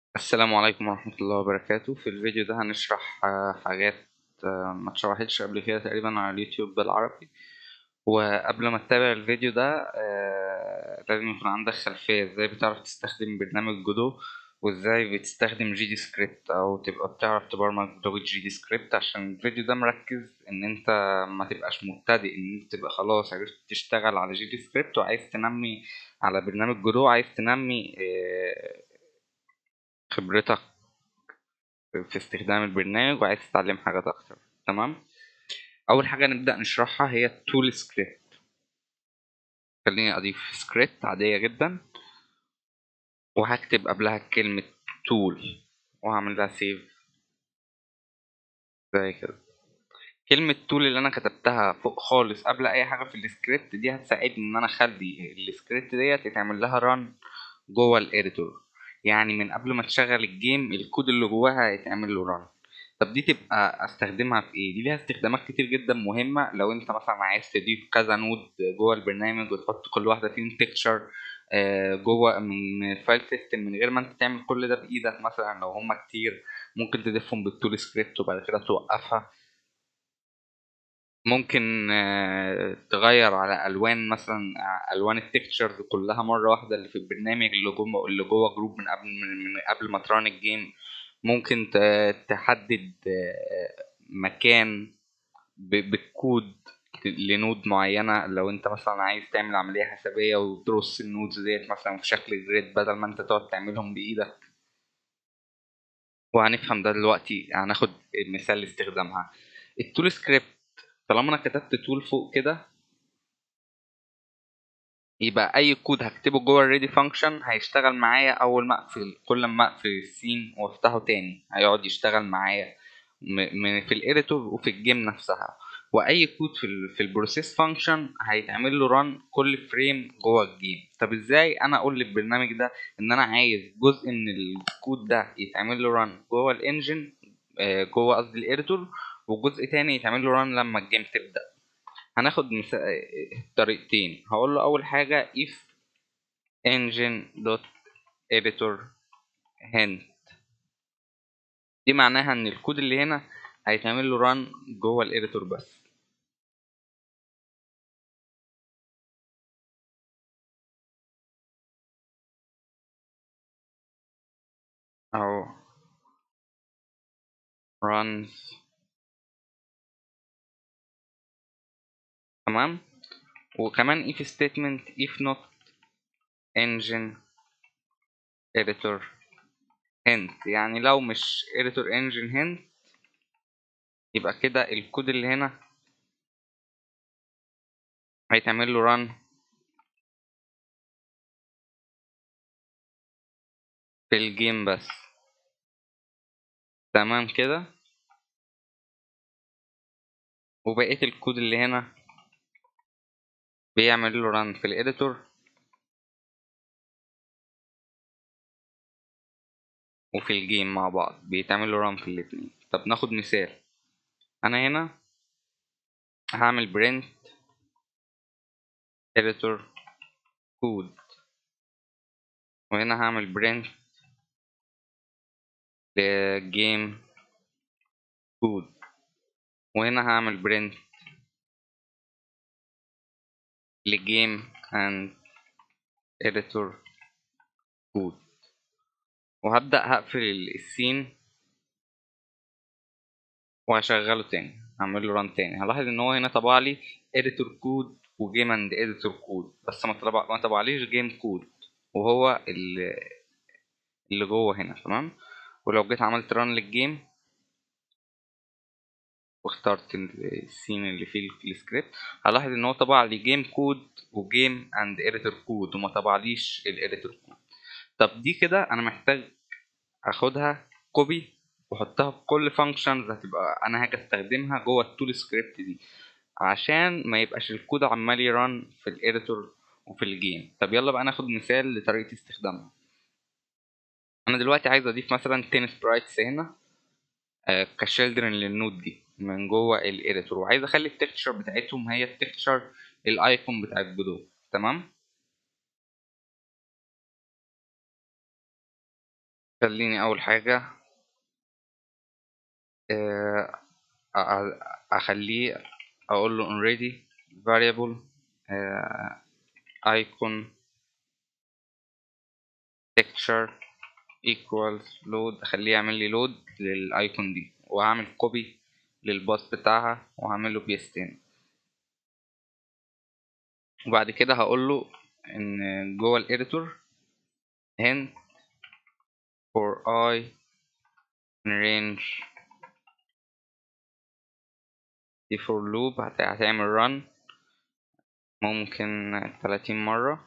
السلام عليكم ورحمة الله وبركاته في الفيديو ده هنشرح آه، حاجات آه، ما اتشرحتش قبل كده تقريبا على اليوتيوب بالعربي وقبل ما تتابع الفيديو ده آه، لازم يكون عندك خلفية ازاي بتعرف تستخدم برنامج جودو وازاي بتستخدم جي دي سكريبت او تبقى بتعرف تبرمج بلغة جي دي سكريبت عشان الفيديو ده مركز ان انت ما تبقاش مبتدئ ان انت تبقى خلاص عرفت تشتغل على جي دي سكريبت وعايز تنمي على برنامج جودو عايز تنمي آه، خبرتك في استخدام البرنامج وعايز تتعلم حاجات اكتر تمام اول حاجه نبدا نشرحها هي التول سكريبت خليني اضيف سكريبت عاديه جدا وهكتب قبلها كلمه تول وهعمل لها سيف زي كده كلمة تول اللي أنا كتبتها فوق خالص قبل أي حاجة في السكريبت دي هتساعدني إن أنا أخلي السكريبت ديت يتعمل لها ران جوه الإديتور يعني من قبل ما تشغل الجيم الكود اللي جواها هيتعمل له ران طب دي تبقى استخدمها في ايه دي ليها استخدامات كتير جدا مهمه لو انت مثلا عايز تضيف كذا نود جوه البرنامج وتحط كل واحده فيهم تكتشر جوه من الفايل سيستم من غير ما انت تعمل كل ده بايدك مثلا لو هما كتير ممكن تضيفهم بالتول سكريبت وبعد كده توقفها ممكن آه، تغير على الوان مثلا آه، الوان التكتشرز كلها مره واحده اللي في البرنامج اللي جوه اللي جوه جروب من قبل من قبل ما تران الجيم ممكن ت- تحدد آه، مكان ب- بالكود لنود معينة لو انت مثلا عايز تعمل عملية حسابية وترص النودز ديت مثلا في شكل جريد بدل ما انت تقعد تعملهم بإيدك وهنفهم ده دلوقتي هناخد مثال لاستخدامها التول سكريبت طالما انا كتبت تول فوق كده يبقى اي كود هكتبه جوه الريدي فانكشن هيشتغل معايا اول ما اقفل كل ما اقفل السين وافتحه تاني هيقعد يشتغل معايا م- من في الاديتور وفي الجيم نفسها واي كود في ال في البروسيس فانكشن هيتعمل له ران كل فريم جوه الجيم طب ازاي انا اقول للبرنامج ده ان انا عايز جزء من الكود ده يتعمل له ران جوه الانجن آه، جوه قصدي الاديتور وجزء تاني يتعمل له ران لما الجيم تبدا هناخد مثال طريقتين هقول له اول حاجه if engine dot editor hint دي معناها ان الكود اللي هنا هيتعمل له ران جوه الاديتور بس اهو runs تمام وكمان if statement if not engine editor hint يعني لو مش editor engine hint يبقى كده الكود اللي هنا هيتعمل له run في الجيم بس تمام كده وبقية الكود اللي هنا بيعمل له run في الاديتور وفي الجيم مع بعض بيتعمل له run في الاتنين طب ناخد مثال انا هنا هعمل print editor code وهنا هعمل print لجيم كود وهنا هعمل print لجيم and editor code وهبدأ هقفل السين وهشغله تاني هعمل له ران تاني هلاحظ ان هو هنا طبع لي editor code وجيم and editor code بس ما طبع ما طبعليش جيم كود وهو اللي اللي جوه هنا تمام ولو جيت عملت ران للجيم واخترت السين اللي فيه السكريبت هلاحظ ان هو طبع لي جيم كود وجيم اند اديتور كود وما طبعليش الاديتور كود طب دي كده انا محتاج اخدها كوبي واحطها في كل فانكشنز هتبقى انا هاجي استخدمها جوه التول سكريبت دي عشان ما يبقاش الكود عمال يران في الاديتور وفي الجيم طب يلا بقى ناخد مثال لطريقه استخدامها انا دلوقتي عايز اضيف مثلا 10 سبرايتس هنا آه، كشيلدرن للنود دي من جوه الاديتور وعايز اخلي التكتشر بتاعتهم هي التكتشر الايكون بتاع الجدو تمام خليني اول حاجة آه، أ- اخليه اقول له already variable آه، icon texture equals load اخليه يعمل لي load للايكون دي وهعمل كوبي للباص بتاعها وهعمل له paste تاني وبعد كده هقول له ان جوه الاديتور hint for i in range دي for loop هت- هتعمل run ممكن 30 مرة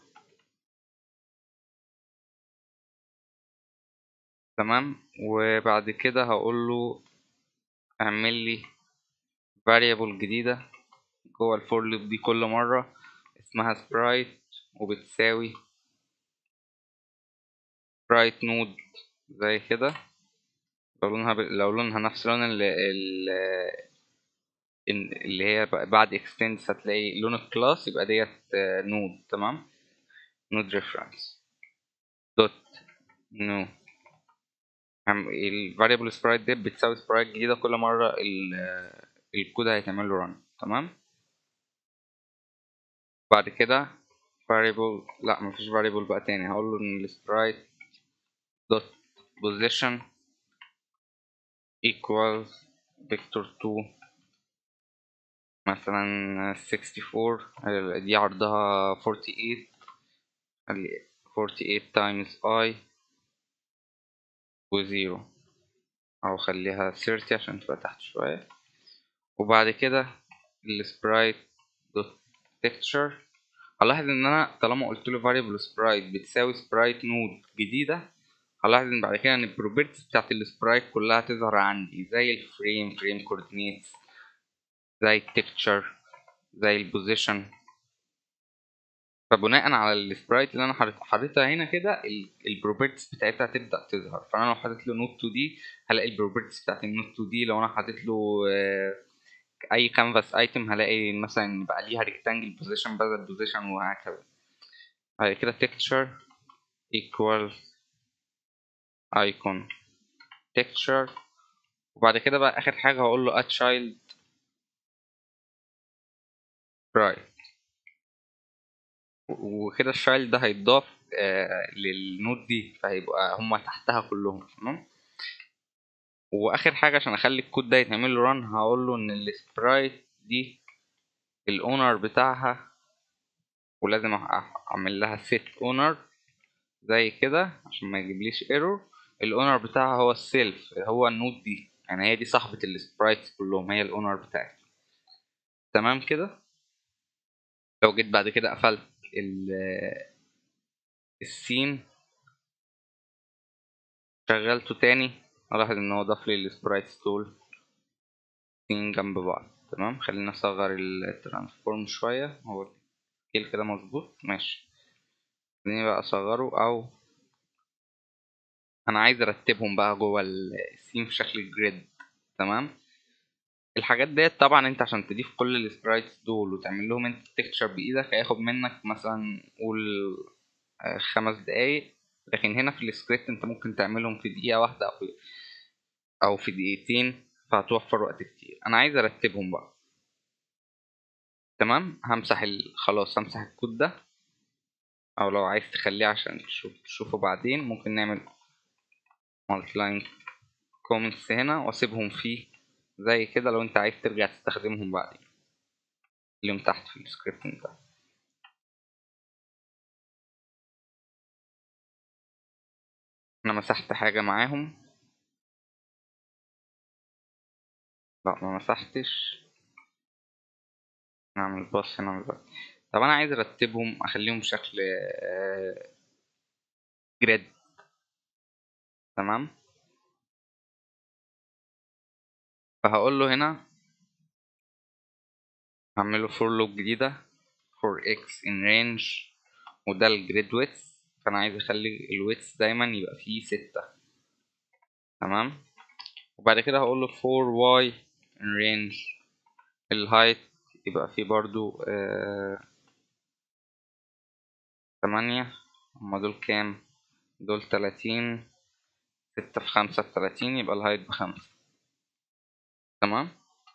تمام وبعد كده هقول له اعمل لي variable جديدة جوه الفور لوب دي كل مرة اسمها sprite وبتساوي sprite node زي كده لو لونها ب... لو لونها نفس لون ال... ال... اللي هي بعد extends هتلاقي لون الكلاس يبقى ديت نود تمام نود reference دوت نو الفاريبل سبرايت دي بتساوي سبرايت جديدة كل مرة ال... الكود هيتعمل له run تمام بعد كده variable لا مفيش variable بقى تاني هقول له ان السبرايت دوت position equals vector 2 مثلا 64 دي عرضها 48 خلي 48 times i وزيرو او خليها 30 عشان تبقى تحت شوية وبعد كده السبرايت دوت texture هلاحظ ان انا طالما قلت له variable sprite بتساوي sprite node جديدة هلاحظ ان بعد كده ان البروبرتيز بتاعت السبرايت كلها تظهر عندي زي الفريم فريم كوردينيتس زي التكتشر زي البوزيشن فبناء على السبرايت اللي انا حاططها هنا كده البروبرتيز بتاعتها تبدا تظهر فانا لو حاطط له نوت 2 دي هلاقي البروبرتيز بتاعت النوت 2 دي لو انا حاطط له اي كانفاس ايتم هلاقي مثلا بقى ليها ريكتانجل بوزيشن بدل بوزيشن وهكذا بعد كده texture equal icon texture وبعد كده بقى اخر حاجه هقول له add child sprite وكده الشايلد ده هيتضاف آه للنود دي فهيبقى هما تحتها كلهم تمام واخر حاجه عشان اخلي الكود ده يتعمل له ران هقول له ان السبرايت دي الاونر بتاعها ولازم اعمل لها set owner زي كده عشان ما يجيبليش ايرور الاونر بتاعها هو السيلف هو النود دي يعني هي دي صاحبة السبرايتس كلهم هي الاونر بتاعتي تمام كده لو جيت بعد كده قفلت السين شغلته تاني الاحظ ان هو ضاف لي السبرايتس دول سين جنب بعض تمام خلينا اصغر الترانسفورم شوية هو السكيل كده مظبوط ماشي خليني بقى اصغره او انا عايز ارتبهم بقى جوه السين في شكل جريد تمام الحاجات ديت طبعا انت عشان تضيف كل السبرايتس دول وتعمل لهم انت تكتشر بايدك هياخد منك مثلا قول خمس دقايق لكن هنا في السكريبت انت ممكن تعملهم في دقيقة واحدة او او في دقيقتين فهتوفر وقت كتير انا عايز ارتبهم بقى تمام همسح ال... خلاص همسح الكود ده او لو عايز تخليه عشان تشوف تشوفه بعدين ممكن نعمل multiline comments هنا واسيبهم فيه زي كده لو انت عايز ترجع تستخدمهم بعدين اليوم تحت في السكريبت ده انا مسحت حاجة معاهم لا ما مسحتش نعمل باص هنا دلوقتي طب انا عايز ارتبهم اخليهم بشكل جريد تمام فهقول له هنا هعمله فور لوب جديدة for x in range وده الجريد ويتس فانا عايز اخلي الويتس دايما يبقى فيه ستة تمام وبعد كده هقول له for y in range الهايت يبقى فيه برضو آه تمانية هما دول كام دول تلاتين ستة في خمسة بتلاتين يبقى الهايت بخمسة تمام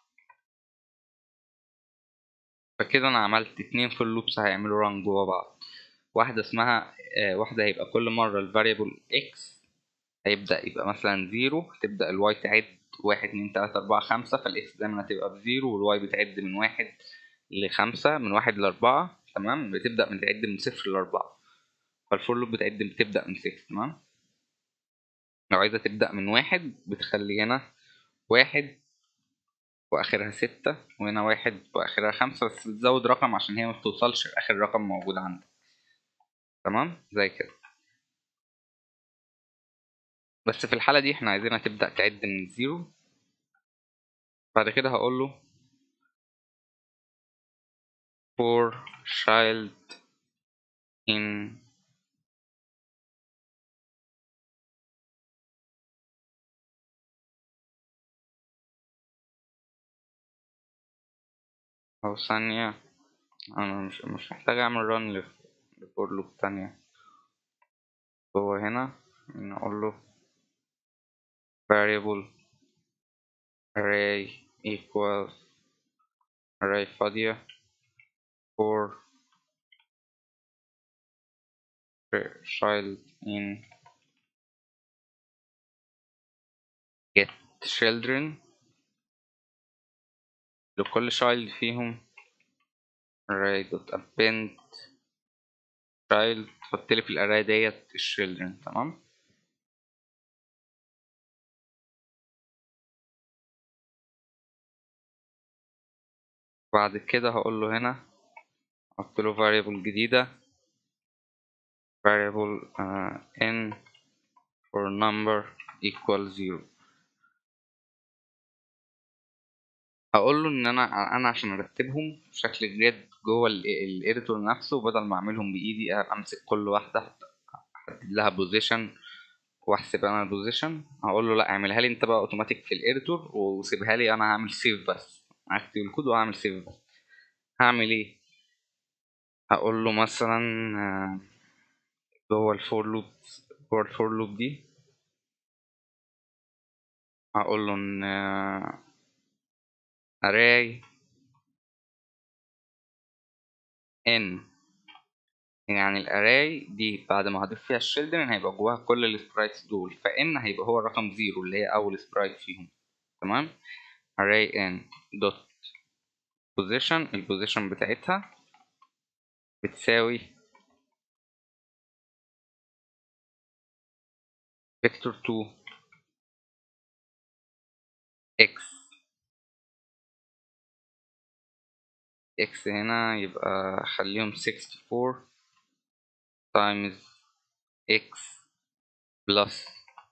فكده انا عملت اتنين فور لوبس هيعملوا ران جوا بعض واحدة اسمها آه واحدة هيبقى كل مرة الفاريبل x هيبدأ يبقى مثلا زيرو هتبدأ الواي تعد واحد اتنين تلاتة أربعة خمسة فالإكس دايما هتبقى بزيرو والواي بتعد من واحد لخمسة من واحد لأربعة تمام بتبدأ من تعد من صفر لأربعة فالفور لوب بتعد بتبدأ من صفر تمام لو عايزة تبدأ من واحد بتخلي هنا واحد وآخرها ستة وهنا واحد وآخرها خمسة بس بتزود رقم عشان هي ما بتوصلش لآخر رقم موجود عندك تمام زي كده بس في الحالة دي احنا عايزينها تبدأ تعد من الزيرو بعد كده هقول له for child in أو ثانية أنا مش مش محتاج أعمل run لفور لوب تانية هو هنا نقول له variable array equals array فاضية for child in get children لكل child فيهم array dot append child تحط لي في الارray ديت children تمام بعد كده هقول له هنا احط له variable جديدة variable uh, n for number equal zero هقول له ان انا انا عشان ارتبهم بشكل جريد جوه الاديتور نفسه بدل ما اعملهم بايدي امسك كل واحده احدد لها بوزيشن واحسب انا البوزيشن هقول له لا اعملها لي انت بقى اوتوماتيك في الاديتور وسيبها لي انا هعمل سيف بس هكتب الكود وهعمل سيف بس هعمل ايه هقول له مثلا جوه الفور لوب جوه الفور لوب دي هقول له ان array n يعني الاري دي بعد ما هضيف فيها الشيلدرن هيبقى جواها كل السبرايتس دول فان هيبقى هو الرقم زيرو اللي هي اول سبرايت فيهم تمام array n dot position البوزيشن بتاعتها بتساوي vector 2 x x هنا يبقى خليهم 64 times x plus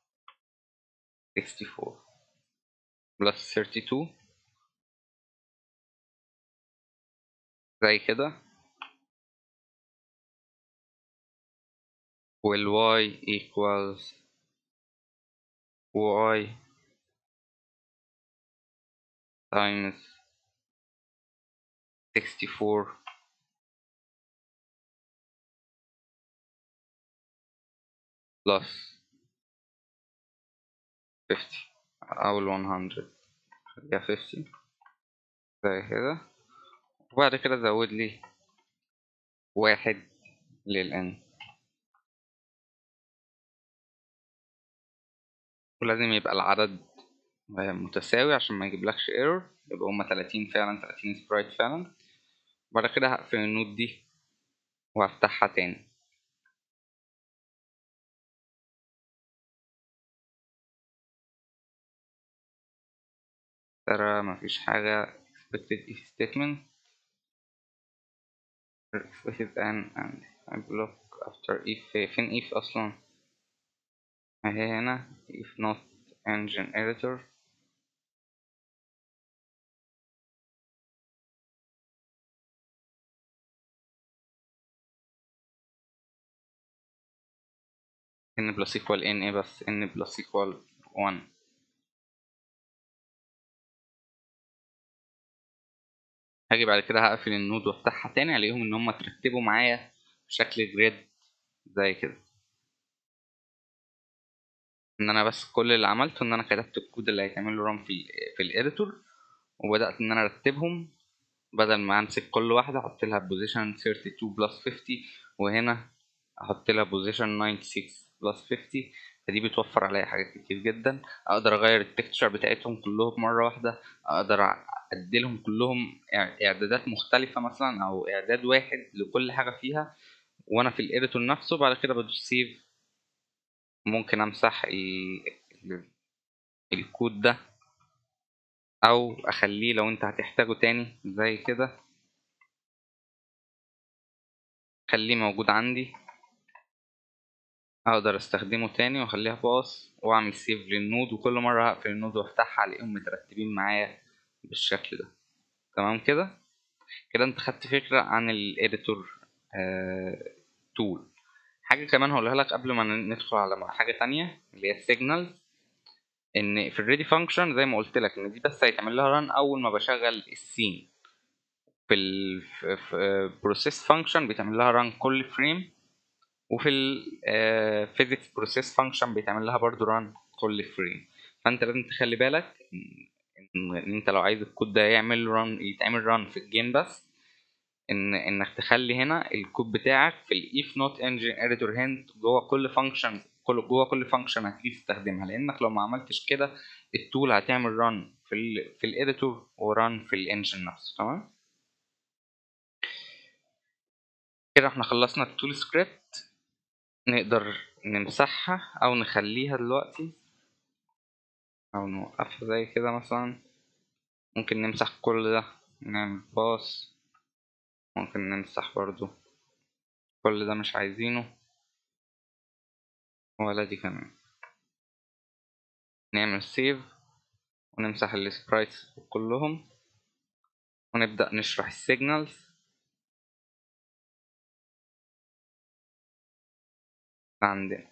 64 plus 32 زي كده وال y equals y times 64 plus 50 أو ال 100 خليها 50 زي كده وبعد كده زود لي واحد للN ولازم يبقى العدد متساوي عشان ما يجيبلكش ايرور يبقى هما 30 فعلا 30 سبرايت فعلا بعد كده هقفل النود دي وهفتحها تاني ترى مفيش حاجة expected if statement expected and and I block after if فين if أصلا اهي هنا if not engine editor n plus equal n ايه بس n plus equal 1 هاجي بعد كده هقفل النود وافتحها تاني الاقيهم ان هم اترتبوا معايا بشكل جريد زي كده ان انا بس كل اللي عملته ان انا كتبت الكود اللي هيتعمل له ران في ال في الاديتور وبدات ان انا ارتبهم بدل ما امسك كل واحده احط لها بوزيشن 32 بلس 50 وهنا احط لها بوزيشن 96 بلس 50 فدي بتوفر عليا حاجات كتير جدا اقدر اغير التكتشر بتاعتهم كلهم مره واحده اقدر اديلهم كلهم اعدادات مختلفه مثلا او اعداد واحد لكل حاجه فيها وانا في الاديتور نفسه بعد كده بدوس سيف ممكن امسح الكود ده او اخليه لو انت هتحتاجه تاني زي كده خليه موجود عندي اقدر استخدمه تاني واخليها باص واعمل سيف للنود وكل مره هقفل النود وافتحها الاقيهم مترتبين معايا بالشكل ده تمام كده كده انت خدت فكره عن الاديتور آه تول حاجه كمان هقولها لك قبل ما ندخل على حاجه تانية اللي هي السيجنالز ان في الريدي فانكشن زي ما قلت لك ان دي بس هيتعمل لها ران اول ما بشغل السين في البروسيس فانكشن بيتعمل لها ران كل فريم وفي الفيزيكس بروسيس فانكشن بيتعمل لها برضو ران كل فريم فانت لازم تخلي بالك ان انت لو عايز الكود ده يعمل ران يتعمل ران في الجيم بس ان انك تخلي هنا الكود بتاعك في الاف نوت انجن اديتور هند جوه كل فانكشن كل جوه كل فانكشن هتيجي تستخدمها لانك لو ما عملتش كده التول هتعمل ران في ال في الاديتور وران في الانجن نفسه تمام كده احنا خلصنا التول سكريبت نقدر نمسحها او نخليها دلوقتي او نوقفها زي كده مثلا ممكن نمسح كل ده نعمل باص ممكن نمسح برضو كل ده مش عايزينه ولا دي كمان نعمل سيف ونمسح السبرايتس كلهم ونبدأ نشرح السيجنالز عندنا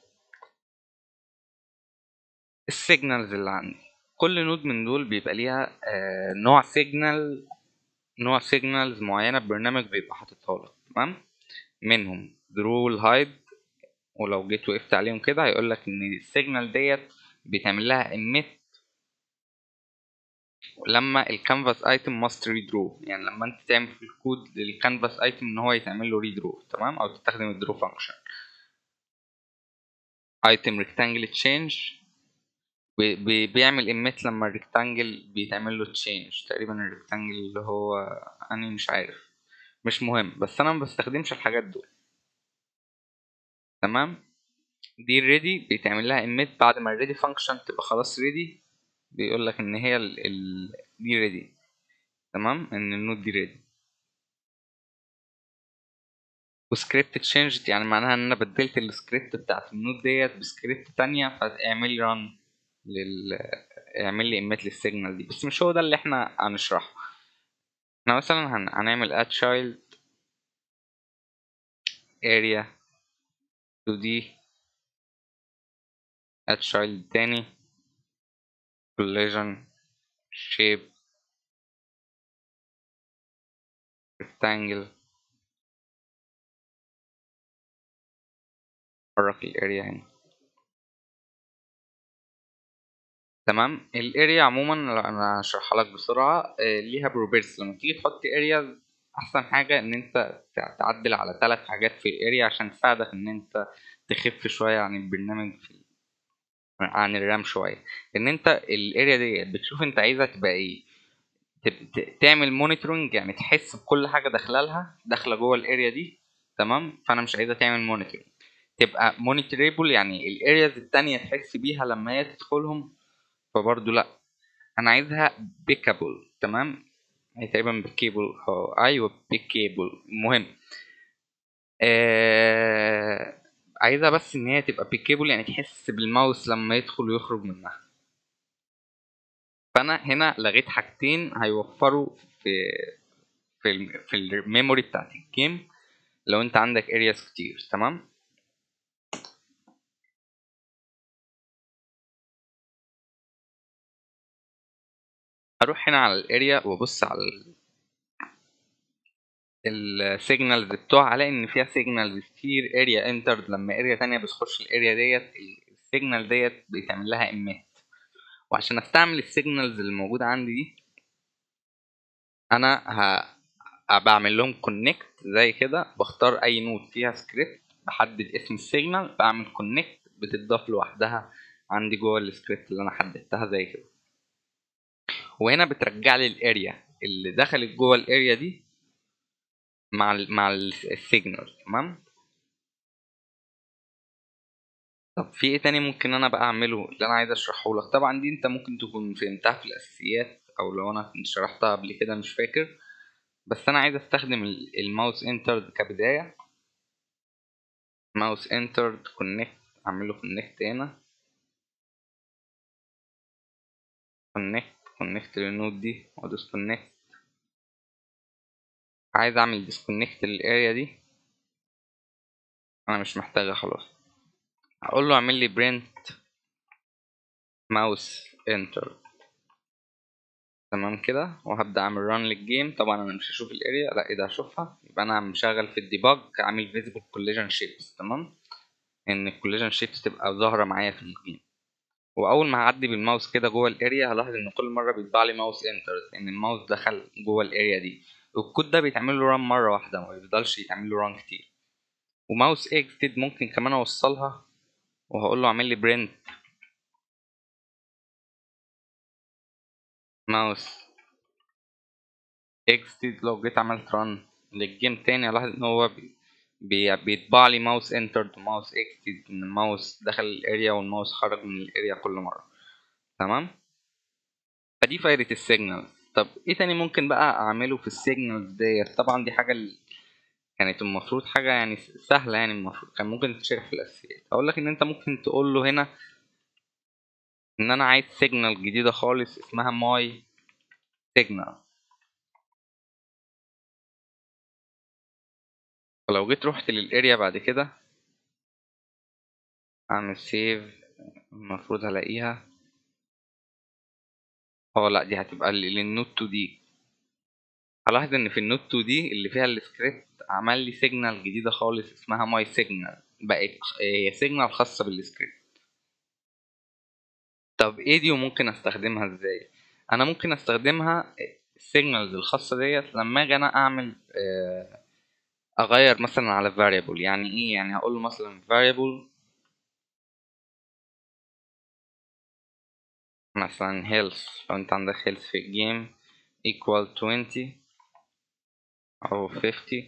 السيجنالز اللي عندي كل نود من دول بيبقى ليها آه نوع سيجنال نوع سيجنالز معينه البرنامج بيبقى حاططها لك تمام منهم درول هايد ولو جيت وقفت عليهم كده هيقول لك ان السيجنال ديت بيتعمل لها emit لما الكانفاس ايتم ماست ريدرو يعني لما انت تعمل في الكود للكانفاس ايتم ان هو يتعمل له ريدرو تمام او تستخدم الدرو فانكشن ايتم ريكتانجل تشينج بيعمل emit لما الريكتانجل بيتعمل له تشينج تقريبا الريكتانجل اللي هو انا مش عارف مش مهم بس انا ما بستخدمش الحاجات دول تمام دي ريدي بيتعمل لها emit بعد ما الريدي فانكشن تبقى خلاص ريدي بيقول لك ان هي ال ال دي ريدي تمام ان النود دي ريدي وسكريبت تشينج يعني معناها ان انا بدلت السكريبت بتاعت النود ديت بسكريبت تانية فاعمل لي ران لل اعمل لي emit للسيجنال دي بس مش هو ده اللي احنا هنشرحه احنا مثلا هن... هنعمل add child area 2D add child تاني collision shape rectangle حرك الاريا هنا تمام الاريا عموما انا هشرحها لك بسرعه ليها بروبرتيز لما تيجي تحط اريا احسن حاجه ان انت تعدل على ثلاث حاجات في الاريا عشان تساعدك ان انت تخف شويه عن البرنامج في عن الرام شويه ان انت الاريا دي بتشوف انت عايزها تبقى ايه تعمل مونيتورنج يعني تحس بكل حاجه داخله لها داخله جوه الاريا دي تمام فانا مش عايزها تعمل مونيتورنج تبقى مونيتوريبل يعني الارياز التانية تحس بيها لما هي تدخلهم فبرضه لا انا عايزها بيكابل تمام هي تقريبا بيكيبل ايوه بيكيبل المهم آه... عايزها بس ان هي تبقى بيكيبل يعني تحس بالماوس لما يدخل ويخرج منها فانا هنا لغيت حاجتين هيوفروا في في ال في الميموري بتاعت الجيم لو انت عندك ارياز كتير تمام اروح هنا على الاريا وابص على السيجنالز بتوعها الاقي ان فيها سيجنالز كتير اريا انترد لما اريا تانية بتخش الاريا ديت السيجنال ديت بيتعمل لها امات وعشان استعمل السيجنالز اللي موجوده عندي دي انا ه... بعمل لهم كونكت زي كده بختار اي نود فيها سكريبت بحدد اسم السيجنال بعمل كونكت بتضاف لوحدها عندي جوه السكريبت اللي انا حددتها زي كده وهنا بترجع لي الاريا اللي دخلت جوه الاريا دي مع ال مع السيجنال تمام طب في ايه تاني ممكن انا بقى اعمله اللي انا عايز اشرحه لك طبعا دي انت ممكن تكون فهمتها في الاساسيات او لو انا كنت شرحتها قبل كده مش فاكر بس انا عايز استخدم الماوس انتر كبدايه ماوس انتر كونكت اعمله كونكت هنا كونكت كونكت للنود دي وادوس كونكت عايز اعمل ديسكونكت للاريا دي انا مش محتاجها خلاص هقول له اعمل لي برنت ماوس انتر تمام كده وهبدا اعمل ران للجيم طبعا انا مش هشوف الاريا لا ايه ده هشوفها يبقى انا مشغل في الديباج عامل فيزيبل كوليجن شيبس تمام ان الكوليجن شيبس تبقى ظاهره معايا في الجيم واول ما هعدي بالماوس كده جوه الاريا هلاحظ ان كل مره بيطبع لي ماوس انتر ان الماوس دخل جوه الاريا دي والكود ده بيتعمل له ران مره واحده ما بيفضلش يتعمل له ران كتير وماوس اكستد ممكن كمان اوصلها وهقول له اعمل لي برنت ماوس اكستد لو جيت عملت ران للجيم تاني هلاحظ ان هو بي بيطبع لي ماوس انترد وماوس اكستد ان الماوس دخل الاريا والماوس خرج من الاريا كل مره تمام فدي فايدة السيجنال طب ايه تاني ممكن بقى اعمله في السيجنالز ديت طبعا دي حاجة كانت المفروض حاجة يعني سهلة يعني المفروض كان ممكن تتشرح في الأساسيات أقول لك إن أنت ممكن تقول له هنا إن أنا عايز سيجنال جديدة خالص اسمها ماي سيجنال فلو جيت رحت للاريا بعد كده اعمل سيف المفروض هلاقيها اه لا دي هتبقى للنوت 2 دي هلاحظ ان في النوت 2 دي اللي فيها السكريبت عمل لي سيجنال جديده خالص اسمها ماي سيجنال بقت هي سيجنال خاصه بالسكريبت طب ايه دي وممكن استخدمها ازاي انا ممكن استخدمها السيجنالز الخاصه ديت لما اجي انا اعمل اغير مثلا على variable يعني ايه يعني هقول له مثلا variable مثلا health لو انت عندك health في الجيم equal 20 او 50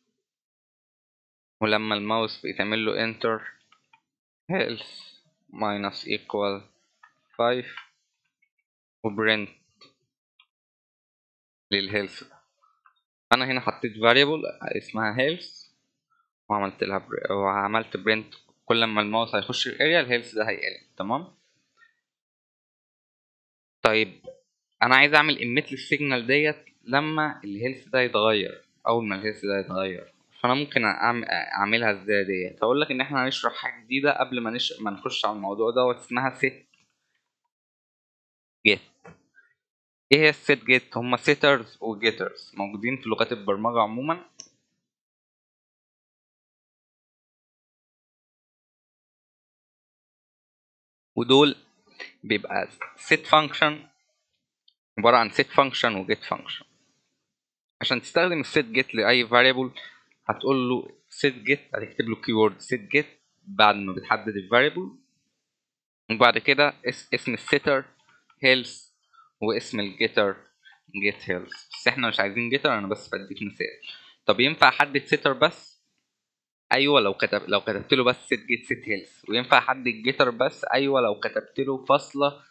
ولما الماوس بيتعمل له enter health minus equal 5 وبرنت للهيلث انا هنا حطيت variable اسمها health وعملت لها بر... وعملت برنت كل ما الماوس هيخش الاريا الهيلث ده هيقل تمام طيب انا عايز اعمل emit للسيجنال ديت لما الهيلث ده يتغير اول ما الهيلث ده يتغير فانا ممكن اعملها ازاي ديت هقول لك ان احنا هنشرح حاجه جديده قبل ما نش... ما نخش على الموضوع دوت اسمها set get ايه هي السيت جيت هما سيترز وجيترز موجودين في لغات البرمجه عموما ودول بيبقى set function عبارة عن set function و get function عشان تستخدم السيت جيت لأي variable هتقول له set get هتكتب له keyword set get بعد ما بتحدد الفاريبل وبعد كده اسم السيتر health واسم الجيتر get health بس احنا مش عايزين جيتر انا بس بديك مثال طب ينفع احدد سيتر بس ايوه لو كتب لو كتبت له بس set get set health وينفع احدد جيتر بس ايوه لو كتبت له فاصله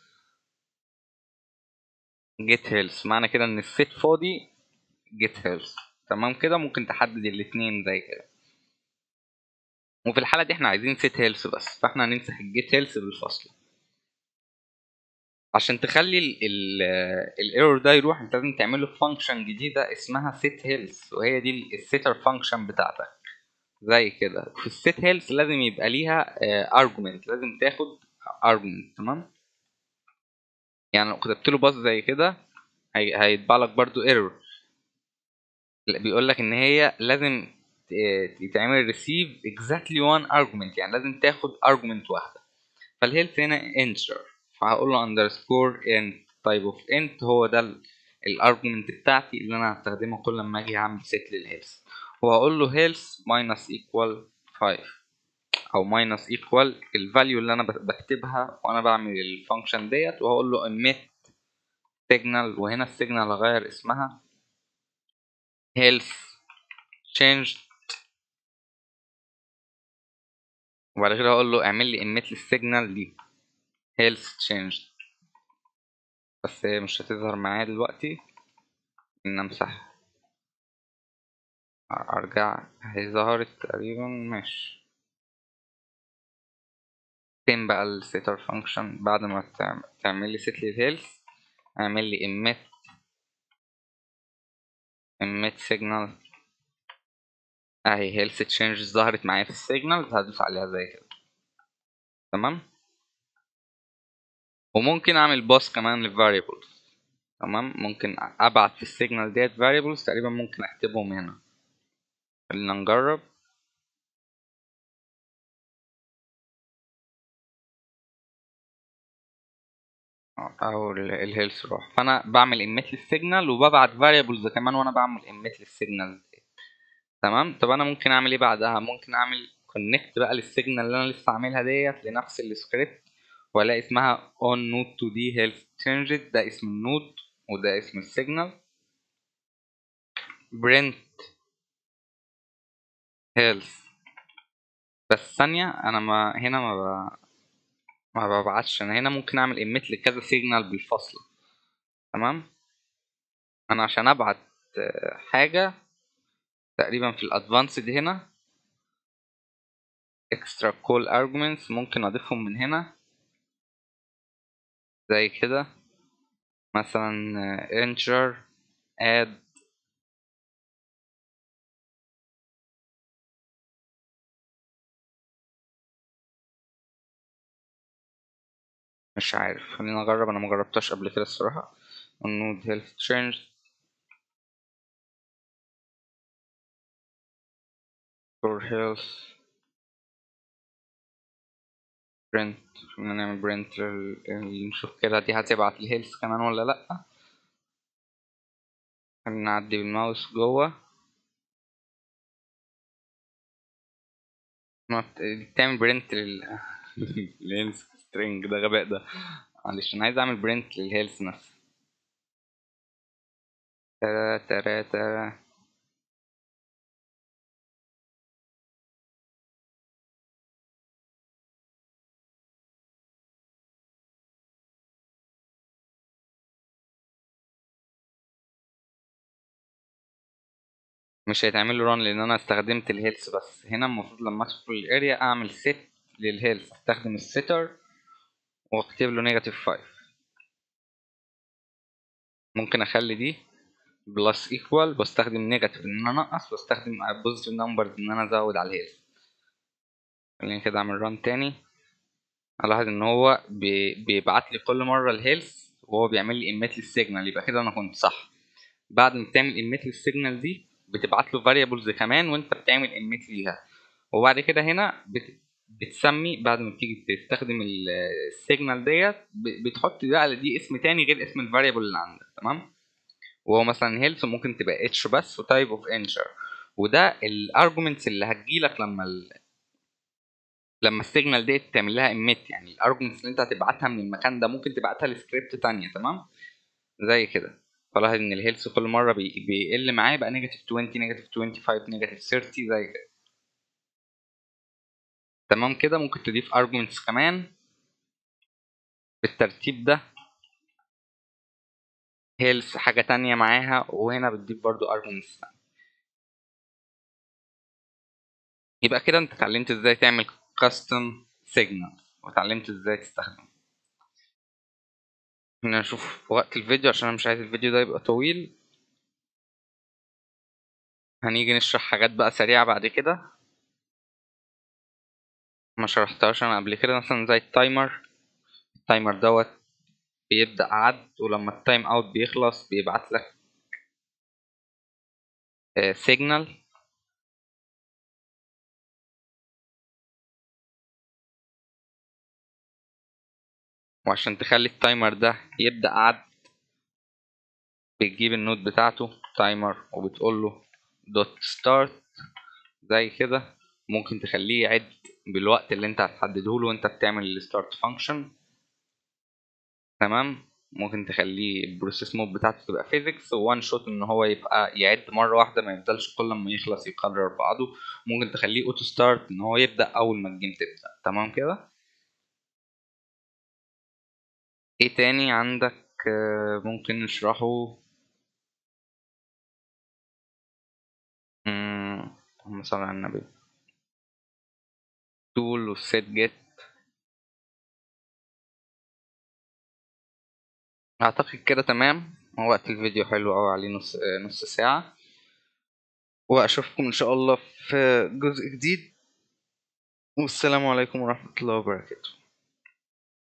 get health معنى كده ان السيت فاضي get health تمام كده ممكن تحدد الاتنين زي كده وفي الحاله دي احنا عايزين set health بس فاحنا هنمسح الجيت health بالفاصله عشان تخلي الايرور ده يروح انت لازم تعمل له فانكشن جديده اسمها set health وهي دي السيتر فانكشن بتاعتك زي كده في السيت هيلث لازم يبقى ليها ارجمنت لازم تاخد ارجمنت تمام يعني لو كتبت له باص زي كده هي... هيطبع لك برضو ايرور بيقول لك ان هي لازم يتعمل ريسيف exactly one argument يعني لازم تاخد argument واحده فالهيلث هنا integer فهقول له underscore int type of int هو ده الارجمنت بتاعتي اللي انا هستخدمها كل ما اجي اعمل set للهيلث وهقول له health minus equal 5 او minus equal الفاليو اللي انا بكتبها وانا بعمل الفانكشن ديت وهقول له emit signal وهنا السيجنال هغير اسمها health changed وبعد كده هقول له اعمل لي emit للسيجنال دي health changed بس هي مش هتظهر معايا دلوقتي ان امسح ارجع هي ظهرت تقريبا ماشي فين بقى السيتر فانكشن بعد ما تعمل لي set للهيلث اعمل لي emit emit signal اهي health change ظهرت معايا في السيجنال هدوس عليها زي كده تمام وممكن اعمل باس كمان للفاريبلز تمام ممكن ابعت في السيجنال ديت variables تقريبا ممكن اكتبهم هنا خلينا نجرب او الهيلث روح فانا بعمل emit للسيجنال وببعت variables كمان وانا بعمل emit للسيجنال تمام طب انا ممكن اعمل ايه بعدها ممكن اعمل كونكت بقى للسيجنال اللي انا لسه عاملها ديت لنفس السكريبت والاقي اسمها on node to d health changed ده اسم النود وده اسم السيجنال print health بس ثانية انا ما هنا ما ب... ما ببعتش انا هنا ممكن اعمل emit لكذا سيجنال بالفصل تمام انا عشان ابعت حاجة تقريبا في الادفانسد هنا extra call arguments ممكن اضيفهم من هنا زي كده مثلا integer add مش عارف خلينا نجرب انا مجربتهاش قبل كده الصراحة node health change for health print خلينا نعمل برنت نشوف كده دي هتبعت الهيلث كمان ولا لأ خلينا نعدي بالماوس جوه تعمل برنت لل للهيلث سترينج ده غباء ده معلش انا عايز اعمل برنت للهيلث نفسه ترا ترا ترا مش هيتعمل له ران لان انا استخدمت الهيلث بس هنا المفروض لما ادخل الاريا اعمل set للهيلث استخدم السيتر واكتب له نيجاتيف 5 ممكن اخلي دي بلس ايكوال واستخدم نيجاتيف ان انا انقص واستخدم بوزيتيف نمبرز ان انا ازود على الهيلث خليني كده اعمل ران تاني الاحظ ان هو بيبعت لي كل مره الهيلث وهو بيعمل لي ايميت للسيجنال يبقى كده انا كنت صح بعد ما تعمل ايميت للسيجنال دي بتبعت له فاريبلز كمان وانت بتعمل ايميت ليها وبعد كده هنا بت... بتسمي بعد ما تيجي تستخدم السيجنال ديت بتحط بقى دي اسم تاني غير اسم الفاريبل اللي عندك تمام وهو مثلا هيلث ممكن تبقى اتش بس وتايب اوف انشر وده الارجومنتس اللي هتجيلك لما ال... لما السيجنال ديت تعمل لها اميت يعني الارجومنتس اللي انت هتبعتها من المكان ده ممكن تبعتها لسكريبت تانية تمام زي كده فلاحظ ان الهيلث كل مره بي... بيقل معاه يبقى نيجاتيف 20 نيجاتيف 25 نيجاتيف 30 زي كده تمام كده ممكن تضيف arguments كمان بالترتيب ده health حاجة تانية معاها وهنا بتضيف برضو arguments تانية يبقى كده انت اتعلمت ازاي تعمل custom signal واتعلمت ازاي تستخدمه هنا نشوف وقت الفيديو عشان انا مش عايز الفيديو ده يبقى طويل هنيجي نشرح حاجات بقى سريعة بعد كده ما شرحتهاش انا قبل كده مثلا زي التايمر التايمر دوت بيبدأ عد ولما التايم اوت بيخلص بيبعت لك سيجنال وعشان تخلي التايمر ده يبدأ عد بتجيب النود بتاعته تايمر وبتقول له دوت ستارت زي كده ممكن تخليه يعد بالوقت اللي انت هتحدده له وانت بتعمل الستارت فانكشن تمام ممكن تخليه البروسيس مود بتاعته تبقى فيزيكس وان شوت ان هو يبقى يعد مره واحده ما يفضلش كل ما يخلص يكرر بعضه ممكن تخليه اوتو ستارت ان هو يبدا اول ما الجيم تبدا تمام كده ايه تاني عندك آه، ممكن نشرحه مم، اللهم صل على النبي تول والسيت جيت اعتقد كده تمام هو وقت الفيديو حلو قوي عليه نص آه، نص ساعة واشوفكم ان شاء الله في جزء جديد والسلام عليكم ورحمة الله وبركاته